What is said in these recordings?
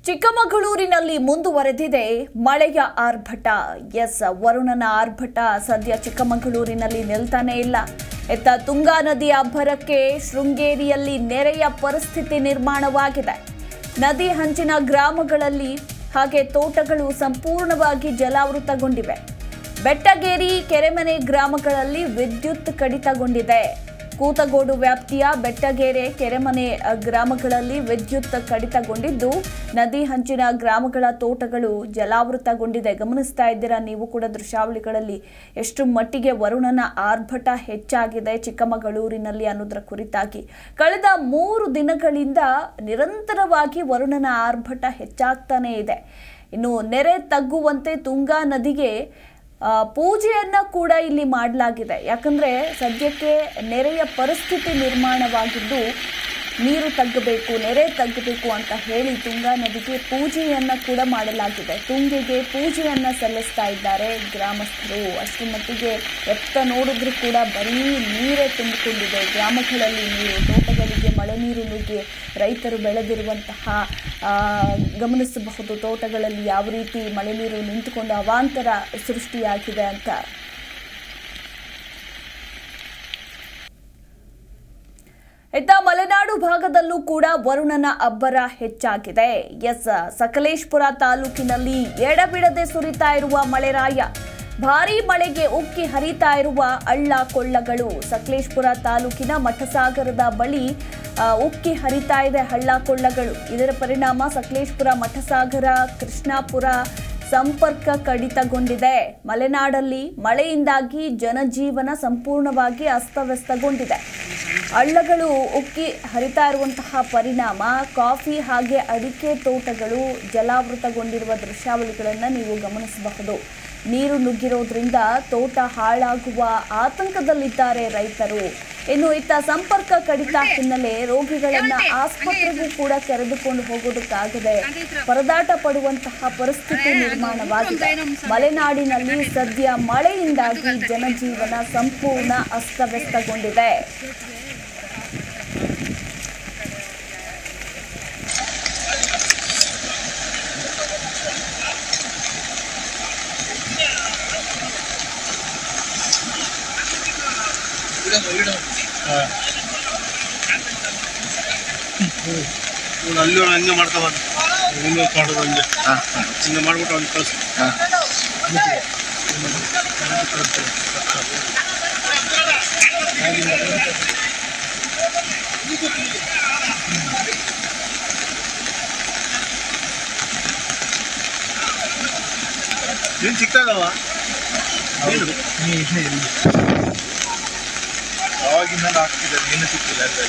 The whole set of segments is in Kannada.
ಚಿಕ್ಕಮಗಳೂರಿನಲ್ಲಿ ಮುಂದುವರೆದಿದೆ ಮಳೆಯ ಆರ್ಭಟ ಎಸ್ ವರುಣನ ಆರ್ಭಟ ಸದ್ಯ ಚಿಕ್ಕಮಗಳೂರಿನಲ್ಲಿ ನಿಲ್ತಾನೇ ಇಲ್ಲ ಎತ್ತ ತುಂಗಾ ನದಿಯ ಅಬ್ಬರಕ್ಕೆ ಶೃಂಗೇರಿಯಲ್ಲಿ ನೆರೆಯ ಪರಿಸ್ಥಿತಿ ನಿರ್ಮಾಣವಾಗಿದೆ ನದಿ ಹಂಚಿನ ಗ್ರಾಮಗಳಲ್ಲಿ ಹಾಗೆ ತೋಟಗಳು ಸಂಪೂರ್ಣವಾಗಿ ಜಲಾವೃತಗೊಂಡಿವೆ ಬೆಟ್ಟಗೇರಿ ಕೆರೆಮನೆ ಗ್ರಾಮಗಳಲ್ಲಿ ವಿದ್ಯುತ್ ಕಡಿತಗೊಂಡಿದೆ ಕೂತಗೋಡು ವ್ಯಾಪ್ತಿಯ ಬೆಟ್ಟಗೆರೆ ಕೆರೆಮನೆ ಅ, ಗ್ರಾಮಗಳಲ್ಲಿ ವಿದ್ಯುತ್ ಕಡಿತಗೊಂಡಿದ್ದು ನದಿ ಹಂಚಿನ ಗ್ರಾಮಗಳ ತೋಟಗಳು ಜಲಾವೃತಗೊಂಡಿದೆ ಗಮನಿಸ್ತಾ ಇದ್ದೀರಾ ನೀವು ಕೂಡ ದೃಶ್ಯಾವಳಿಗಳಲ್ಲಿ ಎಷ್ಟು ಮಟ್ಟಿಗೆ ವರುಣನ ಆರ್ಭಟ ಹೆಚ್ಚಾಗಿದೆ ಚಿಕ್ಕಮಗಳೂರಿನಲ್ಲಿ ಅನ್ನೋದರ ಕುರಿತಾಗಿ ಕಳೆದ ಮೂರು ದಿನಗಳಿಂದ ನಿರಂತರವಾಗಿ ವರುಣನ ಆರ್ಭಟ ಹೆಚ್ಚಾಗ್ತಾನೇ ಇದೆ ಇನ್ನು ನೆರೆ ತಗ್ಗುವಂತೆ ತುಂಗಾ ನದಿಗೆ ಆ, ಪೂಜೆಯನ್ನ ಕೂಡ ಇಲ್ಲಿ ಮಾಡಲಾಗಿದೆ ಯಾಕಂದ್ರೆ ಸದ್ಯಕ್ಕೆ ನೆರೆಯ ಪರಿಸ್ಥಿತಿ ನಿರ್ಮಾಣವಾಗಿದ್ದು ನೀರು ತಗ್ಗಬೇಕು ನೆರೆ ತಗ್ಗಬೇಕು ಅಂತ ಹೇಳಿ ತುಂಗಾ ನದಿಗೆ ಪೂಜೆಯನ್ನ ಕೂಡ ಮಾಡಲಾಗಿದೆ ತುಂಗೆಗೆ ಪೂಜೆಯನ್ನ ಸಲ್ಲಿಸ್ತಾ ಇದ್ದಾರೆ ಗ್ರಾಮಸ್ಥರು ಅಷ್ಟರ ಮಟ್ಟಿಗೆ ಎತ್ತ ನೋಡಿದ್ರು ಕೂಡ ಬರೀ ನೀರೇ ತುಂಬಿಕೊಂಡಿದೆ ಗ್ರಾಮಗಳಲ್ಲಿ ನೀರು ತೋಟಗಳಿಗೆ ಮಳೆ ನೀರು ನುಗ್ಗಿ ರೈತರು ಬೆಳೆದಿರುವಂತಹ ಆ, ಗಮನಿಸಬಹುದು ತೋಟಗಳಲ್ಲಿ ಯಾವ ರೀತಿ ಮಳೆ ನೀರು ನಿಂತುಕೊಂಡು ಅವಾಂತರ ಸೃಷ್ಟಿಯಾಗಿದೆ ಅಂತ ಇತ್ತ ಮಲೆನಾಡು ಭಾಗದಲ್ಲೂ ಕೂಡ ವರುಣನ ಅಬ್ಬರ ಹೆಚ್ಚಾಗಿದೆ ಎಸ್ ಸಕಲೇಶ್ಪುರ ತಾಲೂಕಿನಲ್ಲಿ ಎಡಬಿಡದೆ ಸುರಿತಾ ಇರುವ ಮಳೆರಾಯ ಭಾರೀ ಮಳೆಗೆ ಉಕ್ಕಿ ಹರಿತಾ ಇರುವ ಹಳ್ಳ ಕೊಳ್ಳಗಳು ಸಕಲೇಶ್ಪುರ ತಾಲೂಕಿನ ಮಠಸಾಗರದ ಬಳಿ ಆ, ಉಕ್ಕಿ ಹರಿತಾ ಇದೆ ಹಳ್ಳ ಕೊಳ್ಳಗಳು ಇದರ ಪರಿಣಾಮ ಸಕಲೇಶ್ಪುರ ಮಠಸಾಗರ ಕೃಷ್ಣಾಪುರ ಸಂಪರ್ಕ ಕಡಿತಗೊಂಡಿದೆ ಮಲೆನಾಡಲ್ಲಿ ಮಳೆಯಿಂದಾಗಿ ಜನಜೀವನ ಸಂಪೂರ್ಣವಾಗಿ ಅಸ್ತವ್ಯಸ್ತಗೊಂಡಿದೆ ಹಳ್ಳಗಳು ಉಕ್ಕಿ ಹರಿತಾ ಇರುವಂತಹ ಪರಿಣಾಮ ಕಾಫಿ ಹಾಗೆ ಅಡಿಕೆ ತೋಟಗಳು ಜಲಾವೃತಗೊಂಡಿರುವ ದೃಶ್ಯಾವಳಿಗಳನ್ನು ನೀವು ಗಮನಿಸಬಹುದು ನೀರು ನುಗ್ಗಿರೋದ್ರಿಂದ ತೋಟ ಹಾಳಾಗುವ ಆತಂಕದಲ್ಲಿದ್ದಾರೆ ರೈತರು ಇನ್ನು ಇತ್ತ ಸಂಪರ್ಕ ಕಡಿತ ಹಿನ್ನೆಲೆ ರೋಗಿಗಳನ್ನ ಆಸ್ಪತ್ರೆಗೂ ಕೂಡ ಕರೆದುಕೊಂಡು ಹೋಗೋದಕ್ಕಾಗದೆ ಪರದಾಟ ಪಡುವಂತಹ ಪರಿಸ್ಥಿತಿ ನಿರ್ಮಾಣವಾಗಿದೆ ಮಲೆನಾಡಿನಲ್ಲಿ ಸದ್ಯ ಮಳೆಯಿಂದಾಗಿ ಜನಜೀವನ ಸಂಪೂರ್ಣ ಅಸ್ತವ್ಯಸ್ತಗೊಂಡಿದೆ ಇವ್ನು ಅಲ್ಲಿ ಅವ್ನು ಹಂಗೆ ಮಾಡ್ತಾ ಬಂದ ಹಿಂಗೆ ಮಾಡೋದು ಹಂಗೆ ಹಿಂಗೆ ಮಾಡ್ಬಿಟ್ಟು ಅವ್ನು ಕಳ್ಸಿ ನೀನು ಸಿಗ್ತಾ ಇದಾವ ನೀನು ಅವಾಗಿಂದ ಆಗ್ತಿದ್ದಾರೆ ಏನು ಸಿಕ್ಕಿಲ್ಲ ಅಂದ್ರೆ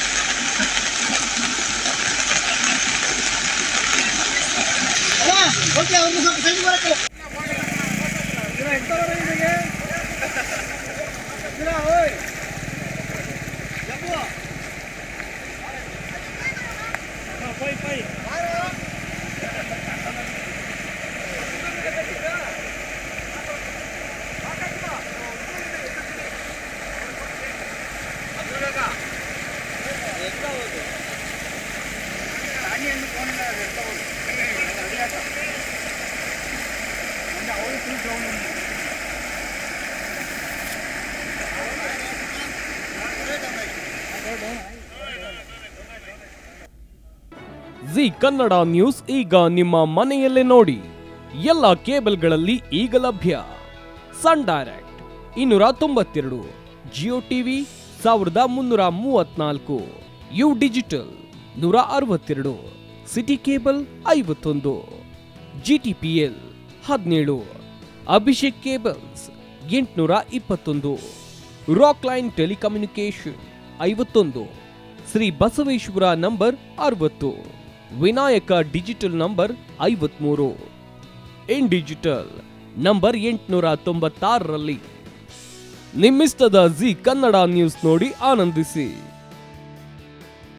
ಜಿ ಕನ್ನಡ ನ್ಯೂಸ್ ಈಗ ನಿಮ್ಮ ಮನೆಯಲ್ಲೇ ನೋಡಿ ಎಲ್ಲ ಕೇಬಲ್ಗಳಲ್ಲಿ ಈಗ ಲಭ್ಯ ಸನ್ ಡೈರೆಕ್ಟ್ ಇನ್ನೂರ ತೊಂಬತ್ತೆರಡು ಜಿಯೋ ಟಿವಿ ಸಾವಿರದ ಮುನ್ನೂರ ಮೂವತ್ನಾಲ್ಕು ಯು ಡಿಜಿಟಲ್ ನೂರ ಅರವತ್ತೆರಡು ಸಿಟಿ ಕೇಬಲ್ ಐವತ್ತೊಂದು ಜಿ ಟಿ ಪಿ ಎಲ್ ಹದಿನೇಳು ಅಭಿಷೇಕ್ ಕೇಬಲ್ಸ್ ಎಂಟುನೂರ ಇಪ್ಪತ್ತೊಂದು ರಾಕ್ ಲೈನ್ ಟೆಲಿಕಮ್ಯುನಿಕೇಶನ್ ಐವತ್ತೊಂದು ಶ್ರೀ ಬಸವೇಶ್ವರ ನಂಬರ್ ಅರವತ್ತು ವಿನಾಯಕ ಡಿಜಿಟಲ್ ನಂಬರ್ ಐವತ್ಮೂರು ಇನ್ ಡಿಜಿಟಲ್ ನಂಬರ್ ಎಂಟುನೂರ ತೊಂಬತ್ತಾರರಲ್ಲಿ ನಿಮ್ಮಿಸ್ತದ ಜಿ ಕನ್ನಡ ನ್ಯೂಸ್ ನೋಡಿ ಆನಂದಿಸಿ